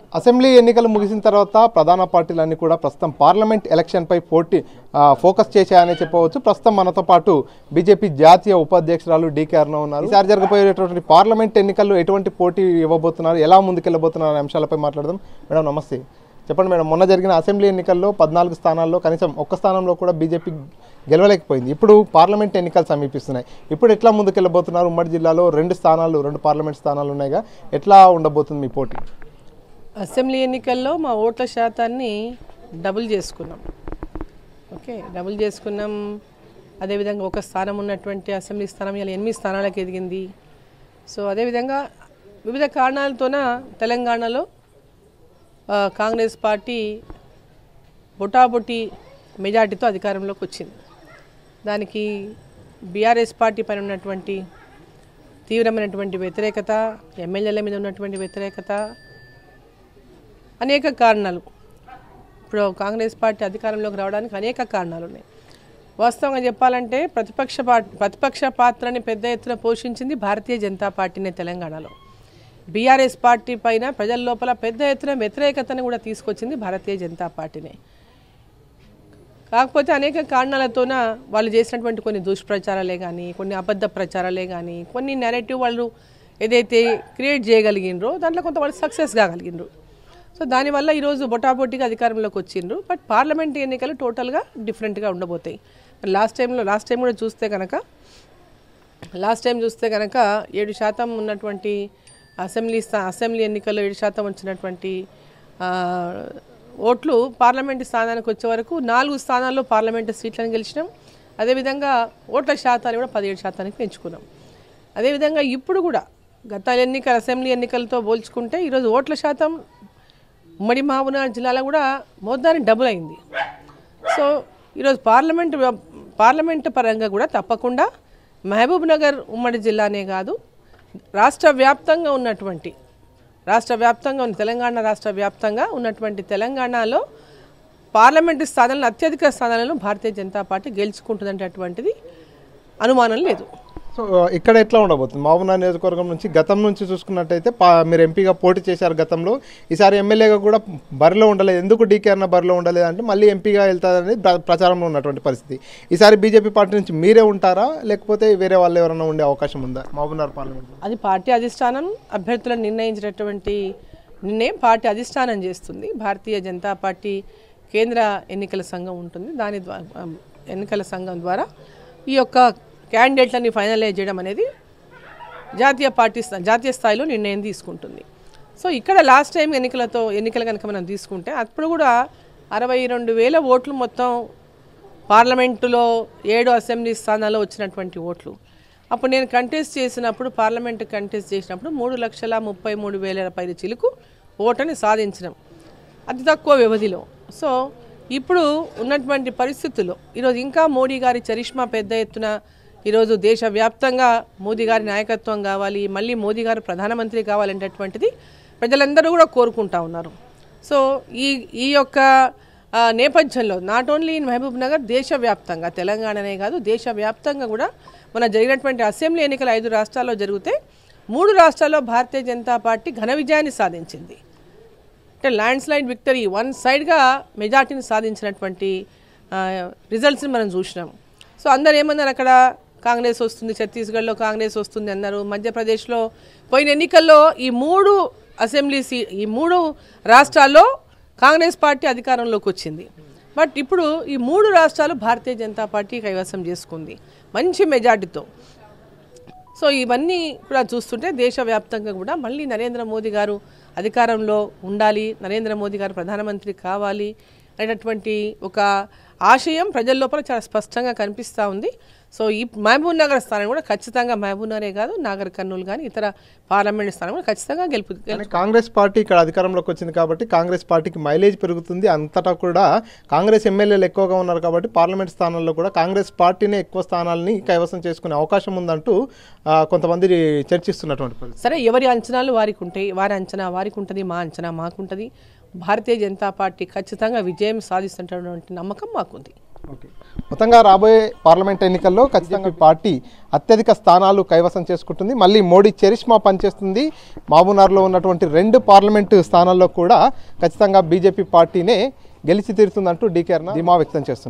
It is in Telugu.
అసెంబ్లీ ఎన్నికలు ముగిసిన తర్వాత ప్రధాన పార్టీలన్నీ కూడా ప్రస్తుతం పార్లమెంట్ ఎలక్షన్పై పోటీ ఆ, ఫోకస్ చేశాయని చెప్పవచ్చు ప్రస్తుతం మనతో పాటు బీజేపీ జాతీయ ఉపాధ్యక్షురాలు డీకే అరుణ ఉన్నారు ఈసారి జరగబోయేటటువంటి పార్లమెంట్ ఎన్నికల్లో ఎటువంటి పోటీ ఇవ్వబోతున్నారు ఎలా ముందుకెళ్ళబోతున్నారు అనే అంశాలపై మాట్లాడదాం మేడం నమస్తే చెప్పండి మేడం మొన్న జరిగిన అసెంబ్లీ ఎన్నికల్లో పద్నాలుగు స్థానాల్లో కనీసం ఒక్క స్థానంలో కూడా బీజేపీ గెలవలేకపోయింది ఇప్పుడు పార్లమెంట్ ఎన్నికలు సమీపిస్తున్నాయి ఇప్పుడు ఎట్లా ముందుకెళ్ళబోతున్నారు ఉమ్మడి జిల్లాలో రెండు స్థానాలు రెండు పార్లమెంట్ స్థానాలు ఉన్నాయిగా ఎట్లా ఉండబోతుంది మీ పోటీ అసెంబ్లీ ఎన్నికల్లో మా ఓట్ల శాతాన్ని డబుల్ చేసుకున్నాం ఓకే డబుల్ చేసుకున్నాం అదేవిధంగా ఒక స్థానం ఉన్నటువంటి అసెంబ్లీ స్థానం ఇలా ఎనిమిది స్థానాలకు ఎదిగింది సో అదేవిధంగా వివిధ కారణాలతోన తెలంగాణలో ఆ, కాంగ్రెస్ పార్టీ బొటాబొటి మెజార్టీతో అధికారంలోకి వచ్చింది దానికి బీఆర్ఎస్ పార్టీ పైన ఉన్నటువంటి తీవ్రమైనటువంటి వ్యతిరేకత ఎమ్మెల్యేల మీద ఉన్నటువంటి వ్యతిరేకత అనేక కారణాలు ఇప్పుడు కాంగ్రెస్ పార్టీ అధికారంలోకి రావడానికి అనేక కారణాలు ఉన్నాయి వాస్తవంగా చెప్పాలంటే ప్రతిపక్ష పా- ప్రతిపక్ష పాత్రని పెద్ద ఎత్తున పోషించింది భారతీయ జనతా పార్టీనే తెలంగాణలో బీఆర్ఎస్ పార్టీ పైన ప్రజల లోపల పెద్ద ఎత్తున వ్యతిరేకతను కూడా తీసుకొచ్చింది భారతీయ జనతా పార్టీనే కాకపోతే అనేక కారణాలతోన వాళ్ళు చేసినటువంటి కొన్ని దుష్ప్రచారాలే కానీ కొన్ని అబద్ధ ప్రచారాలే కానీ కొన్ని నెరేటివ్ వాళ్ళు ఏదైతే క్రియేట్ చేయగలిగినరో దాంట్లో కొంత వాళ్ళు సక్సెస్ కాగలిగినరు సో దానివల్ల ఈరోజు బొటాబొట్టిగా అధికారంలోకి వచ్చిండ్రు బట్ పార్లమెంట్ ఎన్నికలు టోటల్గా డిఫరెంట్గా ఉండబోతాయి లాస్ట్ టైంలో లాస్ట్ టైం కూడా చూస్తే కనుక లాస్ట్ టైం చూస్తే కనుక ఏడు శాతం ఉన్నటువంటి అసెంబ్లీ స్థా అసెంబ్లీ ఎన్నికల్లో ఏడు శాతం వచ్చినటువంటి ఆ, ఓట్లు పార్లమెంటు స్థానానికి వచ్చే వరకు నాలుగు స్థానాల్లో పార్లమెంటు సీట్లను గెలిచినాం అదేవిధంగా ఓట్ల శాతాన్ని కూడా పదిహేడు శాతానికి పెంచుకున్నాం అదేవిధంగా ఇప్పుడు కూడా గత ఎన్నికల అసెంబ్లీ ఎన్నికలతో పోల్చుకుంటే ఈరోజు ఓట్ల శాతం ఉమ్మడి మహబూబ్నగర్ జిల్లాలో కూడా మోద్దాని డబుల్ అయింది సో ఈరోజు పార్లమెంట్ వ్య- పార్లమెంట్ పరంగా కూడా తప్పకుండా మహబూబ్ నగర్ ఉమ్మడి జిల్లానే కాదు రాష్ట్ర వ్యాప్తంగా ఉన్నటువంటి రాష్ట్ర వ్యాప్తంగా ఉన్న తెలంగాణ రాష్ట్ర వ్యాప్తంగా ఉన్నటువంటి తెలంగాణలో పార్లమెంటు స్థానాలను అత్యధిక స్థానాలను భారతీయ జనతా పార్టీ గెలుచుకుంటుందనేటటువంటిది అనుమానం లేదు సో ఇక్కడ ఎట్లా ఉండబోతుంది మహబూబ్నగర్ నియోజకవర్గం నుంచి గతం నుంచి చూసుకున్నట్టయితే పా- మీరు ఎంపీగా పోటీ చేశారు గతంలో ఈసారి ఎమ్మెల్యేగా కూడా బరిలో ఉండలేదు ఎందుకు డీకే అన్న బరిలో ఉండలేదు అంటే మళ్ళీ ఎంపీగా వెళ్తారని ప్ర- ప్రచారంలో ఉన్నటువంటి పరిస్థితి ఈసారి బీజేపీ పార్టీ నుంచి మీరే ఉంటారా లేకపోతే వేరే వాళ్ళు ఎవరైనా ఉండే అవకాశం ఉందా మహబూబ్నగర్ పార్లమెంట్లో అది పార్టీ అధిష్టానం అభ్యర్థులను నిర్ణయించినటువంటి నిర్ణయం పార్టీ అధిష్టానం చేస్తుంది భారతీయ జనతా పార్టీ కేంద్ర ఎన్నికల సంఘం ఉంటుంది దాని ద్వారా ఎన్నికల సంఘం ద్వారా ఈ యొక్క క్యాండిడేట్లని ఫైనలైజ్ చేయడం అనేది జాతీయ పార్టీ స్థా- జాతీయ స్థాయిలో నిర్ణయం తీసుకుంటుంది సో ఇక్కడ లాస్ట్ టైం ఎన్నికలతో ఎన్నికలు కనుక మనం తీసుకుంటే అప్పుడు కూడా అరవై రెండు వేల ఓట్లు మొత్తం పార్లమెంటులో ఏడు అసెంబ్లీ స్థానాల్లో వచ్చినటువంటి ఓట్లు అప్పుడు నేను కంటెస్ట్ చేసినప్పుడు పార్లమెంట్ కంటెస్ట్ చేసినప్పుడు మూడు లక్షల ముప్పై మూడు వేల పైన చిలుకు ఓటుని సాధించడం అతి తక్కువ వ్యవధిలో సో ఇప్పుడు ఉన్నటువంటి పరిస్థితుల్లో ఈరోజు ఇంకా మోడీ గారి చరిష్మా పెద్ద ఎత్తున ఈరోజు దేశవ్యాప్తంగా మోదీ గారి నాయకత్వం కావాలి మళ్ళీ మోదీ గారు ప్రధానమంత్రి కావాలనేటటువంటిది ప్రజలందరూ కూడా కోరుకుంటా ఉన్నారు సో ఈ ఈ యొక్క ఆ, నేపథ్యంలో not only in Mahabubnagar దేశవ్యాప్తంగా తెలంగాణనే కాదు దేశవ్యాప్తంగా కూడా మన జరిగినటువంటి అసెంబ్లీ ఎన్నికలు ఐదు రాష్ట్రాల్లో జరిగితే మూడు రాష్ట్రాల్లో భారతీయ జనతా పార్టీ ఘన విజయాన్ని సాధించింది అంటే ల్యాండ్ స్లైడ్ విక్టరీ వన్ సైడ్గా మెజార్టీని సాధించినటువంటి రిజల్ట్స్ని మనం చూసినాం సో అందరు ఏమన్నారు అక్కడ కాంగ్రెస్ వస్తుంది ఛత్తీస్గఢ్లో కాంగ్రెస్ వస్తుంది అన్నారు మధ్యప్రదేశ్లో పోయిన ఎన్నికల్లో ఈ మూడు అసెంబ్లీ సీ ఈ మూడు రాష్ట్రాల్లో కాంగ్రెస్ పార్టీ అధికారంలోకి వచ్చింది బట్ ఇప్పుడు ఈ మూడు రాష్ట్రాలు భారతీయ జనతా పార్టీ కైవసం చేసుకుంది మంచి మెజార్టీతో సో ఇవన్నీ కూడా చూస్తుంటే దేశవ్యాప్తంగా కూడా మళ్ళీ నరేంద్ర మోదీ గారు అధికారంలో ఉండాలి నరేంద్ర మోదీ గారు ప్రధానమంత్రి కావాలి అనేటటువంటి ఒక ఆశయం ప్రజల లోపల చాలా స్పష్టంగా కనిపిస్తూ ఉంది సో ఈ మహబూబ్ నగర్ స్థానం కూడా ఖచ్చితంగా మహబూబ్ నగరే కాదు నాగర్ కర్నూలు కానీ ఇతర పార్లమెంట్ స్థానం కూడా ఖచ్చితంగా గెలుపు కానీ కాంగ్రెస్ పార్టీ ఇక్కడ అధికారంలోకి వచ్చింది కాబట్టి కాంగ్రెస్ పార్టీకి మైలేజ్ పెరుగుతుంది అంతటా కూడా కాంగ్రెస్ ఎమ్మెల్యేలు ఎక్కువగా ఉన్నారు కాబట్టి పార్లమెంట్ స్థానాల్లో కూడా కాంగ్రెస్ పార్టీనే ఎక్కువ స్థానాలని కైవసం చేసుకునే అవకాశం ఉందంటూ ఆ, కొంతమంది చర్చిస్తున్నటువంటి పరిస్థితి సరే ఎవరి అంచనాలు వారికి ఉంటాయి వారి అంచనా వారికి ఉంటుంది మా అంచనా మాకుంటుంది భారతీయ జనతా పార్టీ ఖచ్చితంగా విజయం సాధిస్తున్నటువంటి నమ్మకం మాకుంది మొత్తంగా రాబోయే పార్లమెంట్ ఎన్నికల్లో ఖచ్చితంగా ఈ పార్టీ అత్యధిక స్థానాలు కైవసం చేసుకుంటుంది మళ్ళీ మోడీ చరిష్మా పనిచేస్తుంది మాబూనార్లో ఉన్నటువంటి రెండు పార్లమెంటు స్థానాల్లో కూడా ఖచ్చితంగా బీజేపీ పార్టీనే గెలిచి తీరుతుందంటూ డీకే అరుణ ధీమా వ్యక్తం చేస్తున్నారు